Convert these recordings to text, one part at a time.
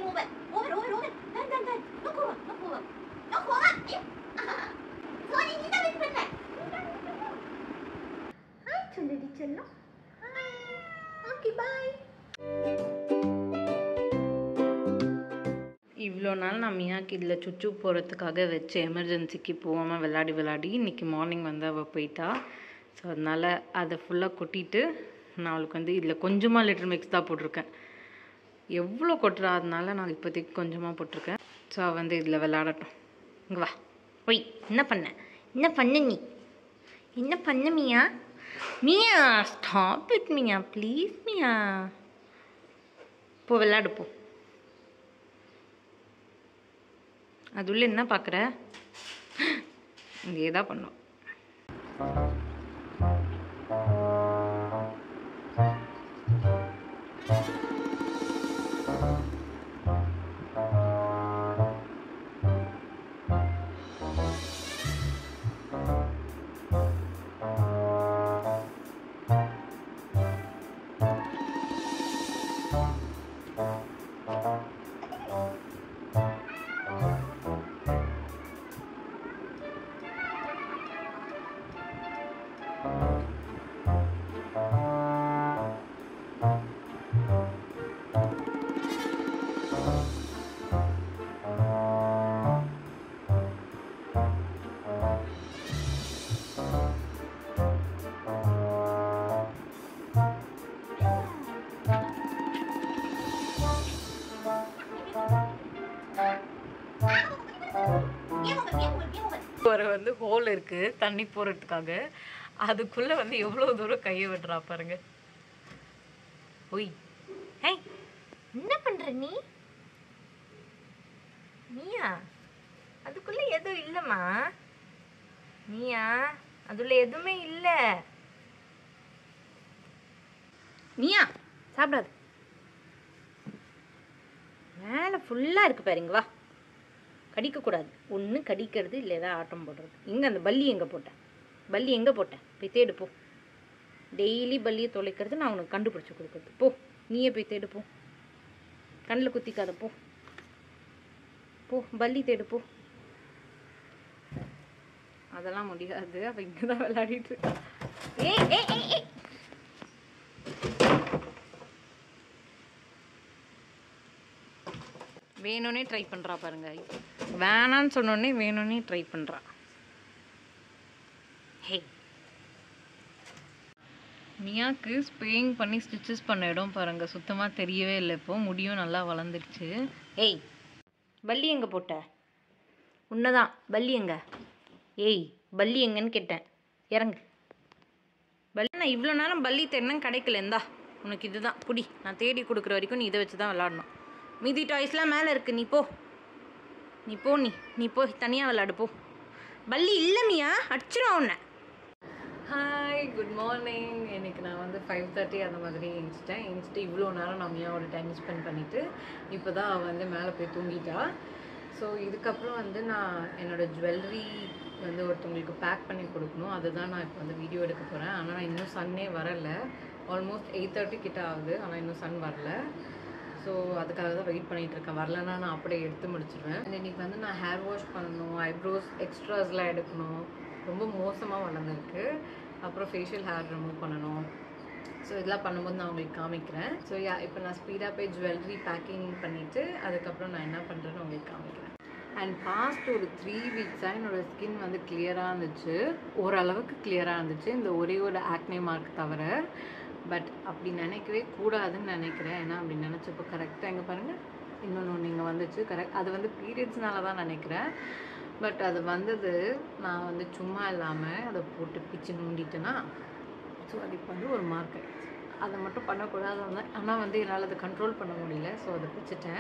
move it. Move it, move it, move it. Done, done, done. No cover, no cover. No cover. Yeah. Sony நீ தான் wait பண்ண hi சொல்லுடி செல்லம் hi okay bye இவ்வளோ நாள் நான் மியாக்கு இதில் சுச்சு போகிறதுக்காக வச்சு எமர்ஜென்சிக்கு போகாமல் விளையாடி விளையாடி இன்றைக்கி மார்னிங் வந்து அவள் போயிட்டா ஸோ அதனால் அதை ஃபுல்லாக கொட்டிட்டு நான் அவளுக்கு வந்து இதில் கொஞ்சமாக லிட்டர் மிக்ஸ் தான் போட்டிருக்கேன் எவ்வளோ கொட்டுறா அதனால நான் இப்போதைக்கு கொஞ்சமாக போட்டிருக்கேன் ஸோ அவள் வந்து இதில் விளையாடட்டும் இங்கே வா ஒய் என்ன பண்ண என்ன பண்ண நீ என்ன பண்ண Mia Mia stop it Mia please Mia போ விளையாடு போ அது உள்ள என்ன பார்க்குற இதே தான் பண்ணும் ஒரு வந்து ஹோல் இருக்குது தண்ணி போகிறதுக்காக அதுக்குள்ளே வந்து எவ்வளோ தூரம் கையை விடுறா பாருங்க ஒய் ஹேய் என்ன பண்ற நீ நீயா அதுக்குள்ள எதுவும் இல்லம்மா நீயா அதுல எதுவுமே இல்ல நீயா சாப்பிடாது மேலே ஃபுல்லாக இருக்கு பாருங்க வா கடிக்கக்கூடாது ஒன்று கடிக்கிறது இல்லை ஏதாவது ஆட்டம் போடுறது இங்கே அந்த பல்லி எங்கே போட்டேன் பல்லி எங்கே போட்டேன் போய் தேடு போ டெய்லி பல்லியை தொலைக்கிறது நான் உனக்கு கண்டுபிடிச்சி கொடுக்குறது போ நீயே போய் தேடு போ கண்ணில் குத்திக்காத போ போ பல்லி தேடு போ அதெல்லாம் முடியாது அவள் இங்கே தான் விளையாடிட்டு இருக்கா. ஏய் ஏய் ஏய் ஏய் வேணும்னே ட்ரை பண்ணுறா பாருங்க வேணான்னு சொன்னோடனே வேணும்னே ட்ரை பண்ணுறா ஹே மியாக்கு ஸ்ப்ரேயிங் பண்ணி ஸ்டிச்சஸ் பண்ண இடம் பாருங்க சுத்தமாக தெரியவே இல்லை இப்போ முடியும் நல்லா வளர்ந்துருச்சு ஏய் பல்லி எங்கே போட்ட உன்னதான் பல்லி எங்க ஏய் பல்லி எங்கன்னு கேட்டேன் இறங்கு பல்லி நான் இவ்வளோ நேரம் பல்லி தேடினா கிடைக்கல இந்தா உனக்கு இதுதான் புடி நான் தேடி கொடுக்குற வரைக்கும் நீ இதை வச்சு தான் விளாடணும் மீதி டாய்ஸ்லாம் மேலே இருக்கு நீ போ நீ போ நீ நீ போ தனியாக விளாடு போ பல்லி இல்லை மியா அடிச்சிடும் உன்னை ஹாய் குட் மார்னிங் இன்னைக்கு நான் வந்து ஃபைவ் தேர்ட்டி அந்த மாதிரி எழுந்திச்சிட்டேன் எழுந்திச்சிட்டு இவ்வளோ நேரம் நான் மியாவோட டைம் ஸ்பெண்ட் பண்ணிவிட்டு இப்போ தான் அவள் வந்து மேலே போய் தூங்கிட்டா ஸோ இதுக்கப்புறம் வந்து நான் என்னோடய ஜுவல்லரி வந்து ஒருத்தவங்களுக்கு பேக் பண்ணி கொடுக்கணும் அதுதான் நான் இப்போ வந்து வீடியோ எடுக்க போகிறேன் ஆனால் நான் இன்னும் சன்னே வரல ஆல்மோஸ்ட் எயிட் தேர்ட்டி கிட்ட ஆகுது ஆனால் இன்னும் சன் வரல ஸோ அதுக்காக தான் வெயிட் பண்ணிட்டு இருக்கேன் வரலன்னா நான் அப்படியே எடுத்து முடிச்சிடுவேன் And இன்னைக்கு வந்து நான் ஹேர் வாஷ் பண்ணணும் ஐப்ரோஸ் எக்ஸ்ட்ராஸ்லாம் எடுக்கணும் ரொம்ப மோசமாக வளர்ந்துருக்கு அப்புறம் ஃபேஷியல் ஹேர் ரிமூவ் பண்ணணும் ஸோ இதெல்லாம் பண்ணும்போது நான் உங்களுக்கு காமிக்கிறேன் ஸோ யா இப்போ நான் ஸ்பீடாக போய் ஜுவல்லரி பேக்கிங் பண்ணிவிட்டு அதுக்கப்புறம் நான் என்ன பண்ணுறேன்னு உங்களுக்கு காமிக்கிறேன் அண்ட் பாஸ்ட் ஒரு த்ரீ வீக்ஸாக என்னோட ஸ்கின் வந்து கிளியராக இருந்துச்சு ஓரளவுக்கு கிளியராக இருந்துச்சு இந்த ஒரே ஒரு ஆக்னே மார்க் தவிர பட் அப்படி நினைக்கவே கூடாதுன்னு நினைக்கிறேன் ஏன்னா அப்படி நினச்சப்போ கரெக்டாக எங்கே பாருங்கள் இன்னொன்று ஒன்று இங்கே வந்துச்சு கரெக்ட் அது வந்து பீரியட்ஸ்னால தான் நினைக்கிறேன் பட் அது வந்தது நான் வந்து சும்மா இல்லாமல் அதை போட்டு பிச்சு நோண்டிட்டேன்னா ஸோ அது இப்போ வந்து ஒரு மார்க் அதை மட்டும் பண்ணக்கூடாது ஆனால் வந்து என்னால் அதை கண்ட்ரோல் பண்ண முடியல ஸோ அதை பிச்சுட்டேன்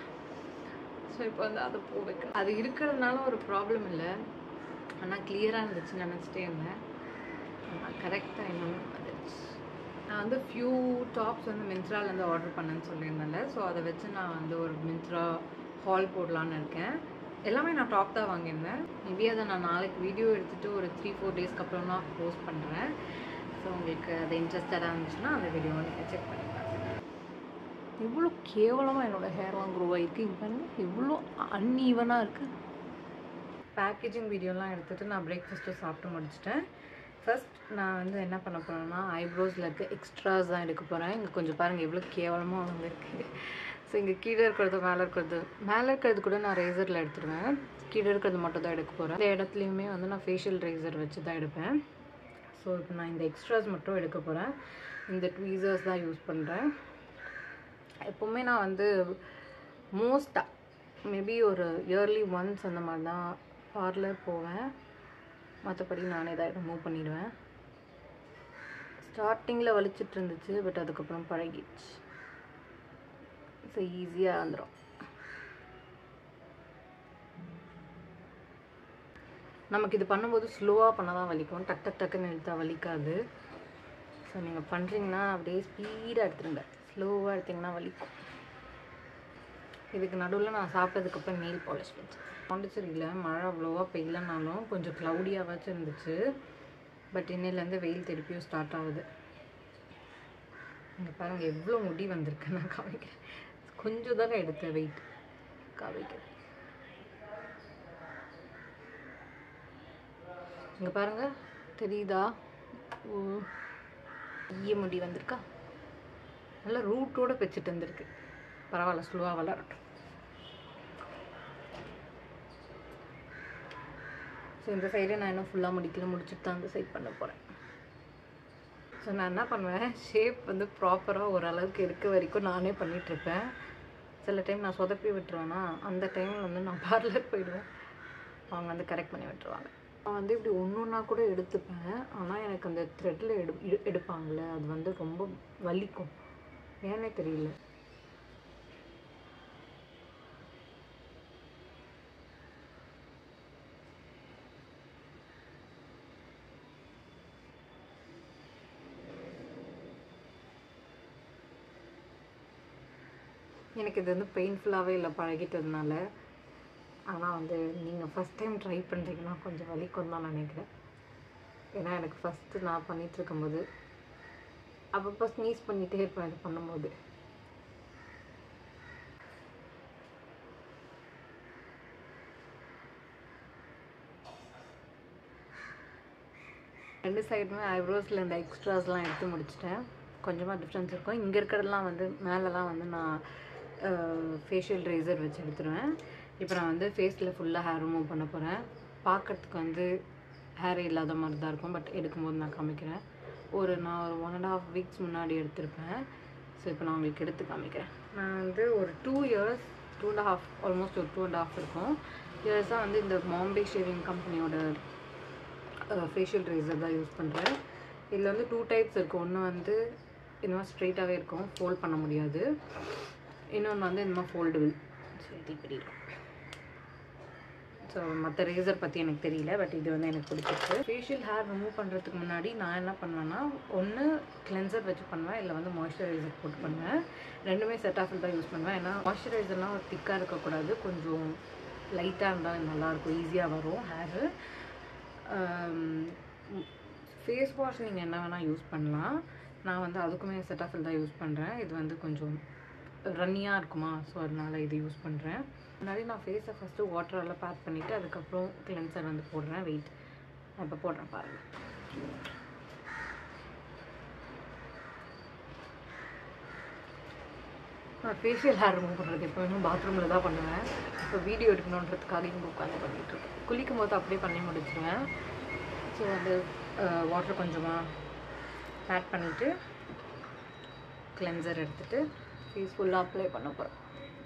ஸோ இப்போ வந்து அதை போ வைக்கணும் அது இருக்கிறதுனால ஒரு ப்ராப்ளம் இல்லை ஆனால் கிளியராக இருந்துச்சுன்னு நினச்சிட்டே இருந்தேன் ஆனால் கரெக்டாக என்னன்னு வந்துடுச்சு நான் வந்து ஃபியூ டாப்ஸ் வந்து மிந்த்ராலேருந்து ஆர்டர் பண்ணேன்னு சொல்லியிருந்தேன்ல ஸோ அதை வச்சு நான் வந்து ஒரு மிந்த்ரா ஹால் போடலான்னு இருக்கேன் எல்லாமே நான் டாப் தான் வாங்கியிருந்தேன் மேபி அதை நான் நாளைக்கு வீடியோ எடுத்துகிட்டு ஒரு த்ரீ ஃபோர் டேஸ்க்கு அப்புறம் நான் போஸ்ட் பண்ணுறேன் ஸோ உங்களுக்கு அது இன்ட்ரெஸ்டடாக இருந்துச்சுன்னா அந்த வீடியோவை நீங்கள் செக் பண்ணி பாருங்க எவ்வளோ கேவலமாக என்னோடய ஹேர்லாம் க்ரோ ஆகிருக்கு இங்கே பாருங்க எவ்வளோ அன்ஈவனாக இருக்குது பேக்கேஜிங் வீடியோலாம் எடுத்துகிட்டு நான் பிரேக்ஃபாஸ்ட்டு சாப்பிட்டு முடிச்சிட்டேன் ஃபர்ஸ்ட் நான் வந்து என்ன பண்ண போகிறேன்னா ஐப்ரோஸில் இருக்க எக்ஸ்ட்ராஸ் தான் எடுக்க போகிறேன் இங்கே கொஞ்சம் பாருங்கள் எவ்வளோ கேவலமாக வந்து இருக்குது ஸோ இங்கே கீழே இருக்கிறது மேலே இருக்கிறது மேலே இருக்கிறது கூட நான் ரேசரில் எடுத்துருவேன் கீழே இருக்கிறது மட்டும் தான் எடுக்க போகிறேன் இந்த இடத்துலையுமே வந்து நான் ஃபேஷியல் ரேசர் வச்சு தான் எடுப்பேன் ஸோ இப்போ நான் இந்த எக்ஸ்ட்ராஸ் மட்டும் எடுக்க போகிறேன் இந்த ட்வீசர்ஸ் தான் யூஸ் பண்ணுறேன் எப்போவுமே நான் வந்து மோஸ்ட்டாக மேபி ஒரு இயர்லி ஒன்ஸ் அந்த மாதிரி தான் பார்லர் போவேன் மற்றபடி நானே தான் ரிமூவ் பண்ணிடுவேன் ஸ்டார்டிங்கில் வலிச்சிட்டு இருந்துச்சு பட் அதுக்கப்புறம் பழகிடுச்சு ஸோ ஈஸியாக வந்துடும் நமக்கு இது பண்ணும்போது ஸ்லோவாக பண்ணால் தான் வலிக்கும் டக் டக் டக்குன்னு இழுத்தா வலிக்காது ஸோ நீங்கள் பண்ணுறீங்கன்னா அப்படியே ஸ்பீடாக எடுத்துருங்க ஸ்லோவாக எடுத்திங்கன்னா வலிக்கும் இதுக்கு நடுவில் நான் சாப்பிட்டதுக்கப்புறம் நெயில் பாலிஷ் வச்சேன் பாண்டிச்சேரியில் மழை அவ்வளோவா பெய்யலனாலும் கொஞ்சம் க்ளவுடியாகவாச்சும் இருந்துச்சு பட் இன்னிலேருந்து வெயில் திருப்பியும் ஸ்டார்ட் ஆகுது இங்கே பாருங்கள் எவ்வளோ முடி வந்திருக்கு நான் காமிக்கிறேன் கொஞ்சம் தானே எடுத்தேன் வெயிட் காமிக்கிறேன் இங்கே பாருங்கள் தெரியுதா ஓ ஈய முடி வந்திருக்கா நல்லா ரூட்டோட வச்சுட்டு வந்திருக்கு பரவாயில்ல ஸ்லோவாக வளரட்டும் ஸோ இந்த சைடு நான் இன்னும் ஃபுல்லாக முடிக்கல முடிச்சுட்டு தான் அந்த சைட் பண்ண போகிறேன் ஸோ நான் என்ன பண்ணுவேன் ஷேப் வந்து ப்ராப்பராக ஓரளவுக்கு இருக்க வரைக்கும் நானே பண்ணிகிட்ருப்பேன் சில டைம் நான் சொதப்பி விட்டுருவேன்னா அந்த டைமில் வந்து நான் பார்லர் போயிடுவேன் அவங்க வந்து கரெக்ட் பண்ணி விட்டுருவாங்க நான் வந்து இப்படி ஒன்று ஒன்றா கூட எடுத்துப்பேன் ஆனால் எனக்கு அந்த த்ரெட்டில் எடு எடு- எடுப்பாங்கள்ல அது வந்து ரொம்ப வலிக்கும் ஏன்னே தெரியல எனக்கு இது வந்து பெயின்ஃபுல்லாகவே இல்லை பழகிட்டதுனால ஆனால் வந்து நீங்கள் ஃபஸ்ட் டைம் ட்ரை பண்ணுறீங்கன்னா கொஞ்சம் வலிக்கும் தான் நினைக்கிறேன் ஏன்னா எனக்கு ஃபஸ்ட்டு நான் பண்ணிட்டு இருக்கும்போது அப்பப்போ ஸ்னீஸ் பண்ணிகிட்டே இருப்பேன் இது பண்ணும்போது ரெண்டு சைடுமே ஐப்ரோஸில் இந்த எக்ஸ்ட்ராஸ்லாம் எடுத்து முடிச்சிட்டேன் கொஞ்சமாக டிஃப்ரென்ஸ் இருக்கும் இங்கே இருக்கிறதெல்லாம் வந்து மேலெலாம் வந்து நான் ஃபேஷியல் ரேசர் வச்சு எடுத்துருவேன் இப்போ நான் வந்து ஃபேஸில் ஃபுல்லாக ஹேர் ரிமூவ் பண்ண போகிறேன் பார்க்கறதுக்கு வந்து ஹேர் இல்லாத மாதிரி தான் இருக்கும் பட் எடுக்கும்போது நான் காமிக்கிறேன் ஒரு நான் ஒரு ஒன் அண்ட் ஹாஃப் வீக்ஸ் முன்னாடி எடுத்திருப்பேன் ஸோ இப்போ நான் உங்களுக்கு எடுத்து காமிக்கிறேன் நான் வந்து ஒரு two years two and half almost ஒரு டூ அண்ட் ஹாஃப் இருக்கும் இயர்ஸாக வந்து இந்த பாம்பே ஷேவிங் கம்பெனியோட ஃபேஷியல் ரேசர் தான் யூஸ் பண்ணுறேன் இதில் வந்து டூ டைப்ஸ் இருக்குது ஒன்று வந்து இந்த மாதிரி ஸ்ட்ரெயிட்டாகவே இருக்கும் ஃபோல்ட் பண்ண முடியாது இன்னொன்று வந்து இந்த மாதிரி ஃபோல்டபிள் ஸோ இது இப்படி இருக்கும் ஸோ மற்ற ரேசர் பற்றி எனக்கு தெரியல பட் இது வந்து எனக்கு பிடிச்சிருக்கு ஃபேஷியல் ஹேர் ரிமூவ் பண்ணுறதுக்கு முன்னாடி நான் என்ன பண்ணுவேன்னா ஒன்று கிளென்சர் வச்சு பண்ணுவேன் இல்லை வந்து மாய்ஸ்சரைசர் போட்டு பண்ணுவேன் ரெண்டுமே செட் ஆஃபில் தான் யூஸ் பண்ணுவேன் ஏன்னா மாய்ஸ்சரைசர்லாம் திக்காக இருக்கக்கூடாது கொஞ்சம் லைட்டாக இருந்தால் நல்லாயிருக்கும் ஈஸியாக வரும் ஹேரு ஃபேஸ் வாஷ் நீங்கள் என்ன வேணால் யூஸ் பண்ணலாம் நான் வந்து அதுக்குமே செட்டாஃபில் தான் யூஸ் பண்ணுறேன் இது வந்து கொஞ்சம் ரன்னியாக இருக்குமா ஸோ அதனால் இது யூஸ் பண்ணுறேன் முன்னாடி நான் ஃபேஸை ஃபஸ்ட்டு வாட்டரால் பேக் பண்ணிவிட்டு அதுக்கப்புறம் கிளென்சர் வந்து போடுறேன் வெயிட் நான் இப்போ போடுறேன் பாருங்கள் நான் ஃபேஷியல் ஹேர் ரிமூவ் பண்ணுறது எப்போவுமே பாத்ரூமில் தான் பண்ணுவேன் இப்போ வீடியோ எடுக்கணுன்றதுக்காக இங்கே உட்காந்து பண்ணிகிட்ருக்கேன் குளிக்கும் போது அப்படியே பண்ணி முடிச்சிடுவேன் ஸோ வந்து வாட்டர் கொஞ்சமாக ஆட் பண்ணிவிட்டு கிளென்சர் எடுத்துகிட்டு ஃபேஸ் ஃபுல்லாக அப்ளை பண்ண போகிறேன்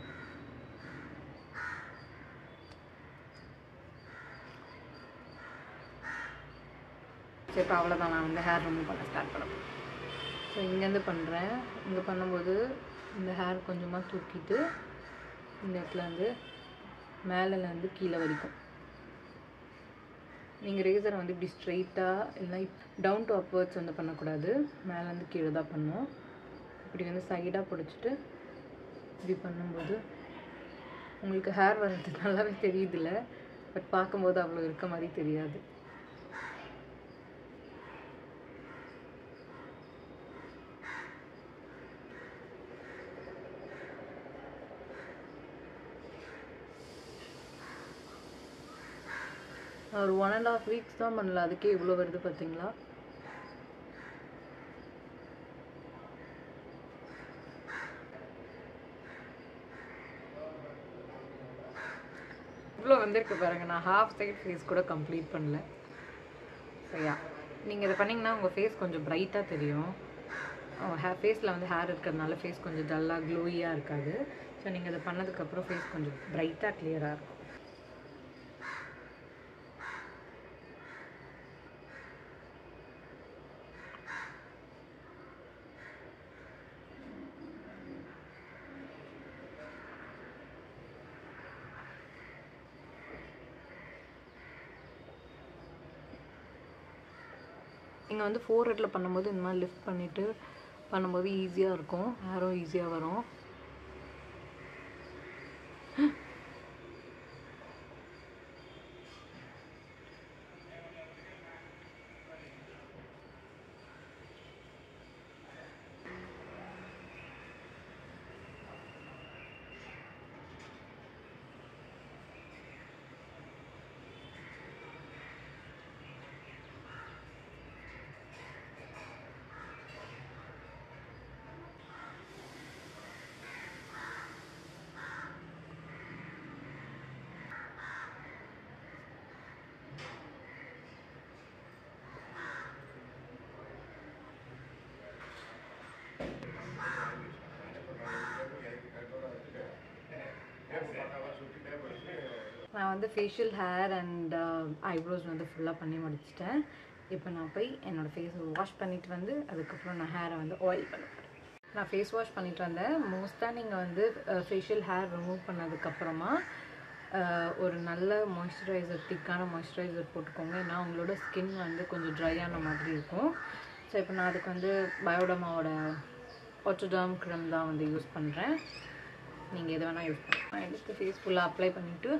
சரி இப்போ அவ்வளோதான் நான் வந்து ஹேர் ரிமூவ் பண்ண ஸ்டார்ட் பண்ண போகிறேன் ஸோ இங்கேருந்து பண்ணுறேன் இங்கே பண்ணும்போது இந்த ஹேர் கொஞ்சமாக தூக்கிட்டு இந்த இடத்துல வந்து மேலேருந்து கீழே வரைக்கும் நீங்கள் ரேசரை வந்து இப்படி ஸ்ட்ரெயிட்டாக இல்லைனா டவுன் டு அப்வர்ட்ஸ் வந்து பண்ணக்கூடாது மேலேருந்து கீழே தான் பண்ணணும் இப்படி வந்து சைடாக பிடிச்சிட்டு இப்படி பண்ணும்போது உங்களுக்கு ஹேர் வர்றது நல்லாவே தெரியுதுல்ல பட் பார்க்கும்போது அவ்வளோ இருக்க மாதிரி தெரியாது ஒரு ஒன் அண்ட் ஆஃப் வீக்ஸ் தான் பண்ணல அதுக்கே இவ்வளோ வருது பார்த்தீங்களா இவ்வளோ வந்திருக்கு பாருங்க நான் ஹாஃப் சைட் ஃபேஸ் கூட கம்ப்ளீட் பண்ணல சரியா நீங்கள் இதை பண்ணிங்கன்னா உங்கள் ஃபேஸ் கொஞ்சம் பிரைட்டாக தெரியும் ஹே ஃபேஸில் வந்து ஹேர் இருக்கிறதுனால ஃபேஸ் கொஞ்சம் டல்லாக க்ளோயியாக இருக்காது ஸோ நீங்கள் இதை பண்ணதுக்கப்புறம் ஃபேஸ் கொஞ்சம் பிரைட்டாக கிளியராக இருக்கும் நீங்கள் வந்து ஃபோர் ஹெட்டில் பண்ணும்போது இந்த மாதிரி லிஃப்ட் பண்ணிவிட்டு பண்ணும்போது ஈஸியாக இருக்கும் ஹேரும் ஈஸியாக வரும் நான் வந்து ஃபேஷியல் ஹேர் அண்ட் ஐப்ரோஸ் வந்து ஃபுல்லாக பண்ணி முடிச்சிட்டேன் இப்போ நான் போய் என்னோடய ஃபேஸை வாஷ் பண்ணிட்டு வந்து அதுக்கப்புறம் நான் ஹேரை வந்து ஆயில் பண்ண போறேன். நான் ஃபேஸ் வாஷ் பண்ணிட்டு வந்தேன் மோஸ்ட்டாக நீங்கள் வந்து ஃபேஷியல் ஹேர் ரிமூவ் பண்ணதுக்கப்புறமா ஒரு நல்ல மாய்ஸ்சரைசர் திக்கான மாய்ஸ்சரைசர் போட்டுக்கோங்க ஏன்னா உங்களோட ஸ்கின் வந்து கொஞ்சம் ட்ரையான மாதிரி இருக்கும் ஸோ இப்போ நான் அதுக்கு வந்து பயோடமாவோட ஒட்டோடாம் க்ரம் தான் வந்து யூஸ் பண்ணுறேன் நீங்கள் எது வேணால் யூஸ் பண்ணலாம் நான் எடுத்து ஃபேஸ் ஃபுல்லாக அப்ளை பண்ணிவிட்டு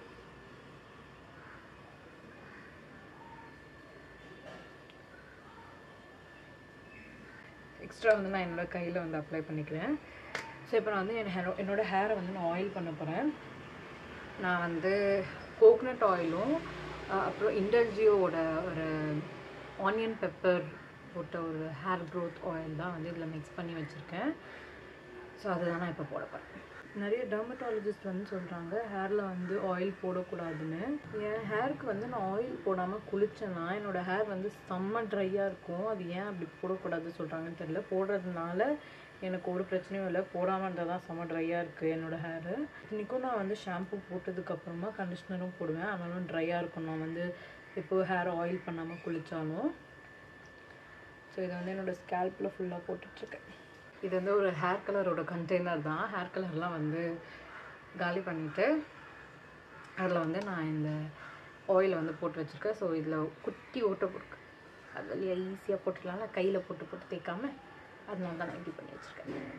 எக்ஸ்ட்ரா வந்து நான் என்னோட கையில் வந்து அப்ளை பண்ணிக்கிறேன் ஸோ இப்போ நான் வந்து என் ஹேர் என்னோட ஹேரை வந்து நான் ஆயில் பண்ண போகிறேன் நான் வந்து கோகனட் ஆயிலும் அப்புறம் இண்டல்ஜியோட ஒரு ஆனியன் பெப்பர் போட்ட ஒரு ஹேர் க்ரோத் ஆயில் தான் வந்து இதில் மிக்ஸ் பண்ணி வச்சுருக்கேன் ஸோ அதுதான் நான் இப்போ போட போகிறேன் நிறைய டெர்மட்டாலஜிஸ்ட் வந்து சொல்கிறாங்க ஹேரில் வந்து ஆயில் போடக்கூடாதுன்னு என் ஹேருக்கு வந்து நான் ஆயில் போடாமல் குளிச்சேன்னா என்னோட ஹேர் வந்து செம்ம ட்ரையாக இருக்கும் அது ஏன் அப்படி போடக்கூடாதுன்னு சொல்கிறாங்கன்னு தெரியல போடுறதுனால எனக்கு ஒரு பிரச்சனையும் இல்லை போடாமல் இருந்தால் தான் செம்ம ட்ரையாக இருக்குது என்னோடய ஹேரு இன்றைக்கும் நான் வந்து ஷாம்பு போட்டதுக்கப்புறமா கண்டிஷ்னரும் போடுவேன் ஆனாலும் ட்ரையாக இருக்கும் நான் வந்து இப்போ ஹேர் ஆயில் பண்ணாமல் குளித்தாலும் ஸோ இதை வந்து என்னோடய ஸ்கேல்பில் ஃபுல்லாக போட்டுட்ருக்கேன் இது வந்து ஒரு ஹேர் கலரோட கண்டெய்னர் தான் ஹேர் கலர்லாம் வந்து காலி பண்ணிவிட்டு அதில் வந்து நான் இந்த ஆயிலை வந்து போட்டு வச்சுருக்கேன் ஸோ இதில் குட்டி ஓட்டை போட்டு அது வழியாக ஈஸியாக போட்டுடலாம்ல கையில் போட்டு போட்டு தேய்க்காம அதனால தான் நான் இப்படி பண்ணி வச்சுருக்கேன்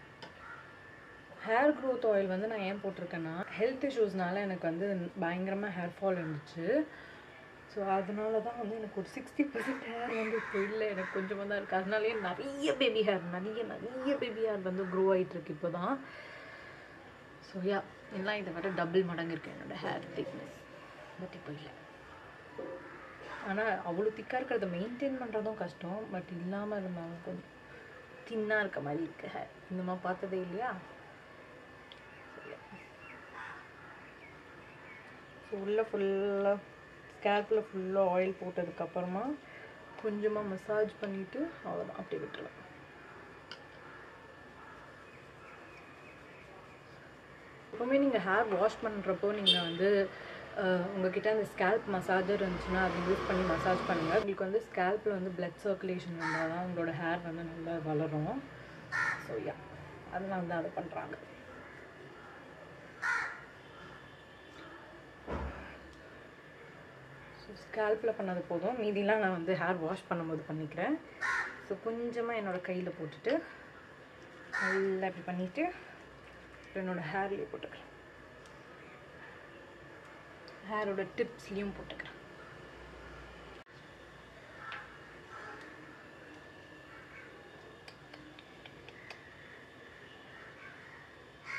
ஹேர் க்ரோத் ஆயில் வந்து நான் ஏன் போட்டிருக்கேன்னா ஹெல்த் இஷ்யூஸ்னால எனக்கு வந்து பயங்கரமாக ஹேர் ஃபால் இருந்துச்சு ஸோ அதனால தான் வந்து எனக்கு ஒரு சிக்ஸ்டி பர்சன்ட் ஹேர் வந்து இப்போ இல்லை எனக்கு கொஞ்சமாக தான் இருக்குது அதனாலேயே நிறைய பேபி ஹேர் நிறைய நிறைய பேபி ஹேர் வந்து க்ரோ ஆகிட்டுருக்கு இப்போ தான் ஸோ யா எல்லாம் இதை விட டபுள் மடங்கு இருக்குது என்னோடய ஹேர் திக்னஸ் பட் இப்போ இல்லை ஆனால் அவ்வளோ திக்காக இருக்கிறத மெயின்டைன் பண்ணுறதும் கஷ்டம் பட் இல்லாமல் இருந்தாலும் கொஞ்சம் தின்னாக இருக்க மாதிரி இருக்கு ஹேர் இந்த மாதிரி பார்த்ததே இல்லையா ஸோ உள்ளே ஃபுல்லாக ஸ்கேல்பில் ஃபுல்லாக ஆயில் போட்டதுக்கப்புறமா கொஞ்சமாக மசாஜ் பண்ணிவிட்டு அவ்வளோதான் அப்படியே விட்டுருலாம் எப்போவுமே நீங்கள் ஹேர் வாஷ் பண்ணுறப்போ நீங்கள் வந்து உங்ககிட்ட அந்த ஸ்கேல்ப் மசாஜர் இருந்துச்சுன்னா அதை யூஸ் பண்ணி மசாஜ் பண்ணுங்கள் உங்களுக்கு வந்து ஸ்கேல்பில் வந்து பிளட் சர்க்குலேஷன் வந்தால் தான் உங்களோட ஹேர் வந்து நல்லா வளரும் ஸோ யா அதனால தான் அதை பண்ணுறாங்க ஸோ ஸ்கேல்பில் பண்ணது போதும் மீதிலாம் நான் வந்து ஹேர் வாஷ் பண்ணும்போது பண்ணிக்கிறேன் ஸோ கொஞ்சமாக என்னோடய கையில் போட்டுட்டு நல்லா இப்படி பண்ணிவிட்டு என்னோடய ஹேர்லேயே போட்டுக்கிறேன் ஹேரோட டிப்ஸ்லேயும் போட்டுக்கிறேன்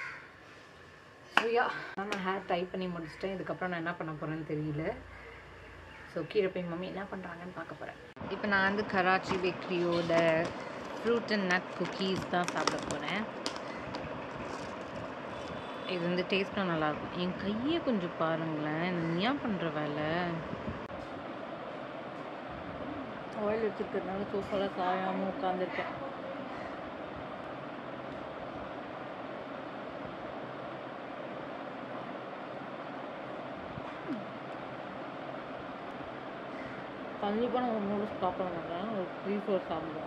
ஸோ யா நான் ஹேர் டைப் பண்ணி முடிச்சிட்டேன் இதுக்கப்புறம் நான் என்ன பண்ண போகிறேன்னு தெரியல ஸோ கீழே போய் மம்மி என்ன பண்ணுறாங்கன்னு பார்க்க போகிறேன் இப்போ நான் வந்து கராச்சி பேக்கரியோட ஃப்ரூட் அண்ட் நட் குக்கீஸ் தான் சாப்பிட போகிறேன் இது வந்து டேஸ்ட்டும் நல்லாயிருக்கும் என் கையை கொஞ்சம் பாருங்களேன் இந்த ஏன் பண்ணுற வேலை ஆயில் வச்சுருக்கிறதுனால சோஃபாவில் சாயாமல் உட்காந்துருக்கேன் கண்டிப்பாக நான் ஒரு நூடுல்ஸ் சாப்பிட மாட்டேன் ஒரு த்ரீ ஃபோர் சாப்பிடுவேன்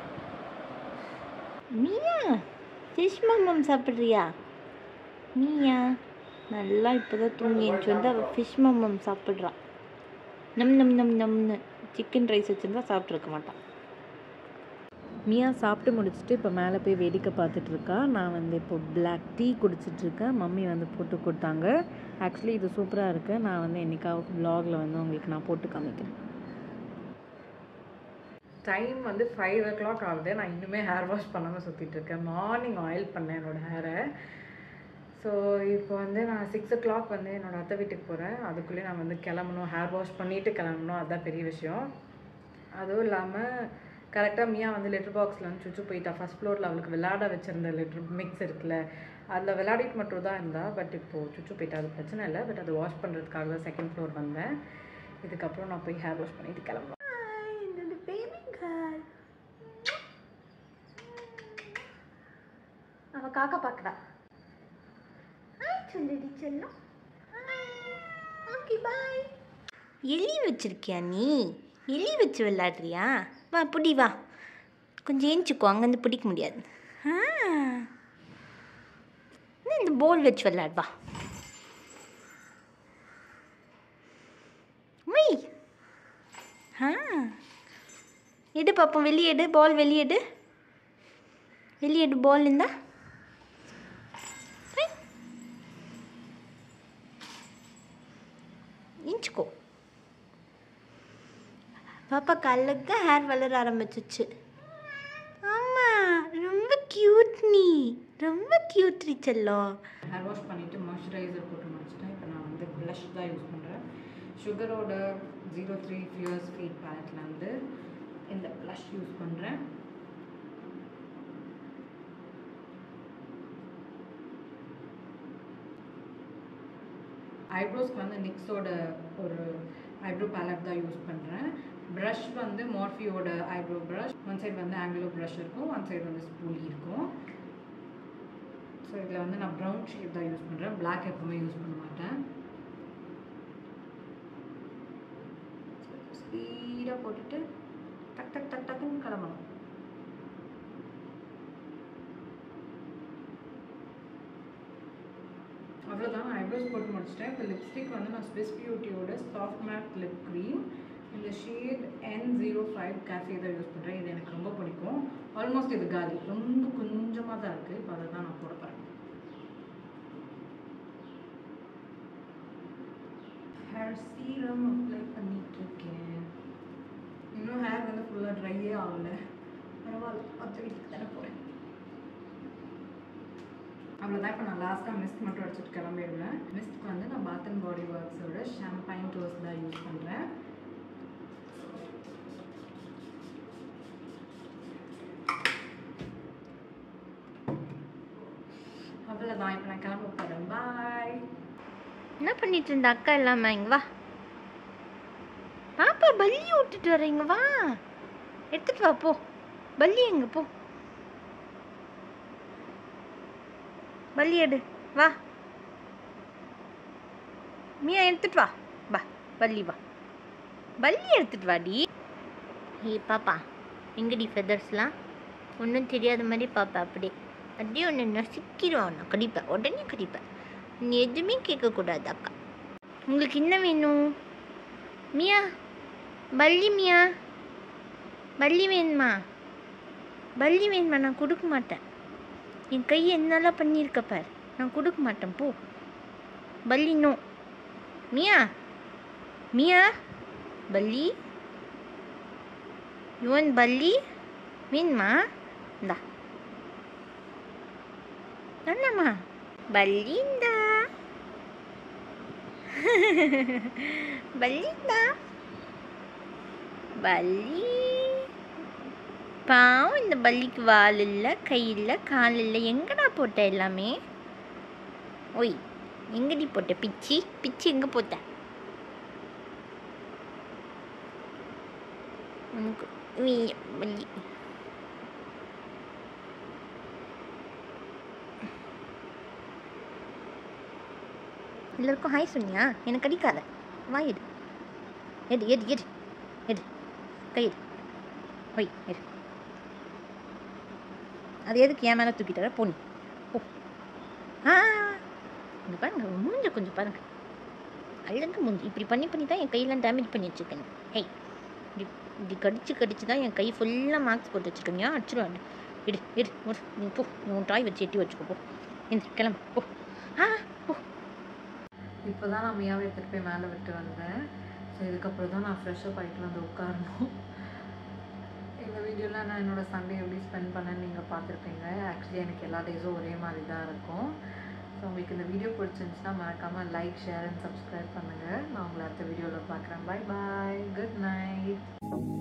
மியா ஃபிஷ் மம்மம் சாப்பிட்றியா மியா நல்லா இப்போ தான் தூங்கி எழுந்துச்சு வந்து அவள் ஃபிஷ் மம்மம் சாப்பிட்றா நம் நம் நம் நம்னு சிக்கன் ரைஸ் வச்சுருந்தா சாப்பிட்ருக்க மாட்டான் மியா சாப்பிட்டு முடிச்சுட்டு இப்போ மேலே போய் வேடிக்கை பார்த்துட்டு இருக்கா நான் வந்து இப்போ பிளாக் டீ குடிச்சிட்ருக்கேன் மம்மி வந்து போட்டு கொடுத்தாங்க ஆக்சுவலி இது சூப்பராக இருக்குது நான் வந்து என்னைக்காவது வ்ளாகில் வந்து உங்களுக்கு நான் போட்டு காமிக்கிறேன் டைம் வந்து ஃபைவ் ஓ கிளாக் ஆகுது நான் இன்னுமே ஹேர் வாஷ் பண்ணாமல் சுற்றிட்டு இருக்கேன் மார்னிங் ஆயில் பண்ணேன் என்னோடய ஹேரை ஸோ இப்போ வந்து நான் சிக்ஸ் ஓ கிளாக் வந்து என்னோடய அத்தை வீட்டுக்கு போகிறேன் அதுக்குள்ளேயே நான் வந்து கிளம்பணும் ஹேர் வாஷ் பண்ணிவிட்டு கிளம்பணும் அதுதான் பெரிய விஷயம் அதுவும் இல்லாமல் கரெக்டாக மியா வந்து லெட்டர் பாக்ஸில் வந்து சுச்சு போயிட்டா ஃபஸ்ட் ஃப்ளோரில் அவளுக்கு விளையாட வச்சுருந்த லெட்டர் மிக்ஸ் இருக்குல்ல அதில் விளையாடிட்டு மட்டும் தான் இருந்தா பட் இப்போது சுச்சு போயிட்டா அது பிரச்சனை இல்லை பட் அது வாஷ் பண்ணுறதுக்காக தான் செகண்ட் ஃப்ளோர் வந்தேன் இதுக்கப்புறம் நான் போய் ஹேர் வாஷ் பண்ணிட்டு கிளம்புறேன் அவள் காக்கா பார்க்குறா சொல்லுடி செல்லம் ஓகே பாய் எலி வச்சிருக்கியா நீ எலி வச்சு விளையாடுறியா வா பிடி வா கொஞ்சம் ஏஞ்சிக்கோ அங்கேருந்து பிடிக்க முடியாது ஆ என்ன இந்த போல் வச்சு விளையாடு வா ஒய் ஆ எடு பார்ப்போம் வெளியே எடு பால் வெளியே எடு வெளியே எடு பால் இருந்தா இன்ச்சுக்கோ பாப்பாக்கு அழகா ஹேர் வளர ஆரம்பிச்சிச்சு ஆமாம் ரொம்ப க்யூட் நீ ரொம்ப க்யூட் ரீ செல்லம் ஹேர் வாஷ் பண்ணிவிட்டு மாய்ஸ்சரைசர் போட்டு முடிச்சிட்டேன் இப்போ நான் வந்து ப்ளஷ் தான் யூஸ் பண்ணுறேன் சுகரோட ஜீரோ த்ரீ ஃபியர்ஸ் ஃபீட் பேலட்டில் வந்து இந்த ப்ளஷ் யூஸ் பண்ணுறேன் ஐப்ரோஸ்க்கு வந்து நிக்ஸோட ஒரு ஐப்ரோ பேலட் தான் யூஸ் பண்ணுறேன் ப்ரஷ் வந்து மார்ஃபியோட ஐப்ரோ ப்ரஷ் ஒன் சைடு வந்து ஆங்கிலோ ப்ரஷ் இருக்கும் ஒன் சைடு வந்து ஸ்பூலி இருக்கும் ஸோ இதில் வந்து நான் ப்ரௌன் ஷேட் தான் யூஸ் பண்ணுறேன் பிளாக் எப்பவுமே யூஸ் பண்ண மாட்டேன் ஸ்பீடாக போட்டுட்டு டக் டக் டக் டக்குன்னு கிளம்பணும் அவ்வளோதான் ஐப்ரோஸ் போட்டு முடிச்சிட்டேன் இப்போ லிப்ஸ்டிக் வந்து நான் ஸ்விஸ் பியூட்டியோட சாஃப்ட் மேட் லிப் க்ரீம் இந்த ஷேட் என் ஜீரோ ஃபைவ் கேஃபே தான் யூஸ் பண்ணுறேன் இது எனக்கு ரொம்ப பிடிக்கும் ஆல்மோஸ்ட் இது காலி ரொம்ப கொஞ்சமாக தான் இருக்குது இப்போ அதை தான் நான் போட போகிறேன் ஹேர் சீரம் அப்ளை பண்ணிட்டு இருக்கேன் இன்னும் ஹேர் வந்து ஃபுல்லாக ட்ரையே ஆகலை பரவாயில்ல பத்து வீட்டுக்கு தானே போகிறேன் அவ்வளோதான் இப்போ நான் லாஸ்ட்டாக மிஸ்ட் மட்டும் அடிச்சுட்டு கிளம்பிடுவேன் மிஸ்ட்க்கு வந்து நான் பாத் அண்ட் பாடி ஒர்க்ஸோட ஷாம்பைன் டோஸ் தான் யூஸ் பண்ணுறேன் அவ்வளோதான் இப்போ நான் கிளம்ப போகிறேன் பாய் என்ன பண்ணிட்டு இருந்த அக்கா இல்லாம இங்க வா பாப்பா பல்லி விட்டுட்டு வரீங்க வா எடுத்துட்டு வா போ பல்லி எங்க போ பல்லி எடு வா மியா எடுத்துட்டு வா வா பல்லி வா பல்லி எடுத்துட்டு வாடி ஏய் பாப்பா எங்கடி ஃபெதர்ஸ்லாம் ஒன்றும் தெரியாத மாதிரி பாப்பா அப்படியே அப்படியே ஒன்று நசுக்கிடுவான் நான் கடிப்பேன் உடனே கடிப்பேன் நீ எதுவுமே கேட்கக்கூடாது அக்கா உங்களுக்கு என்ன வேணும் மியா பல்லி மியா பல்லி வேணுமா பல்லி வேணுமா நான் கொடுக்க மாட்டேன் என் கை என்னெல்லாம் பண்ணியிருக்க பார் நான் கொடுக்க மாட்டேன் போ பல்லி நோ மியா மியா பல்லி யுவன் பல்லி வேணுமா இந்தா என்னம்மா பல்லிந்தா பல்லிந்தா பல்லி பாவம் இந்த பல்லிக்கு வால் இல்லை கை இல்லை கால் இல்லை எங்கடா போட்ட எல்லாமே ஒய் எங்கடி போட்ட பிச்சி பிச்சி எங்கே போட்ட உனக்கு உய், பல்லி எல்லாருக்கும் ஹாய் சொன்னியா எனக்கு அடிக்காத வா எடு எடு எடு எடு எடு கை எடு ஒய் எடு அது எதுக்கு என் மேலே தூக்கிட்டார போனி ஓ ஆ இங்கே பாருங்க மூஞ்ச கொஞ்சம் பாருங்க அழகு மூஞ்சி இப்படி பண்ணி பண்ணி தான் என் கையெல்லாம் டேமேஜ் பண்ணி வச்சுருக்கேன் ஹேய் இப்படி இப்படி கடிச்சு கடிச்சு தான் என் கை ஃபுல்லாக மார்க்ஸ் போட்டு வச்சுருக்கேன் ஏன் அடிச்சிருவாங்க இடு இடு ஒரு நீ போ நீ உன் டாய் வச்சு எட்டி வச்சுக்கோ போ இந்த கிளம்பு போ ஆ போ இப்போ தான் நான் மியாவை எடுத்துகிட்டு போய் மேலே விட்டு வந்தேன் ஸோ இதுக்கப்புறம் தான் நான் ஃப்ரெஷ்ஷப் ஆகிட்டு வந்து உட்காரணும் இந்த வீடியோவில் நான் என்னோடய சண்டே எப்படி ஸ்பெண்ட் பண்ணேன்னு நீங்கள் பார்த்துருப்பீங்க ஆக்சுவலி எனக்கு எல்லா டேஸும் ஒரே மாதிரி தான் இருக்கும் ஸோ உங்களுக்கு இந்த வீடியோ பிடிச்சிருந்துச்சுன்னா மறக்காமல் லைக் ஷேர் அண்ட் சப்ஸ்கிரைப் பண்ணுங்கள் நான் உங்களை அடுத்த வீடியோவில் பார்க்குறேன் பை பாய் குட் நைட்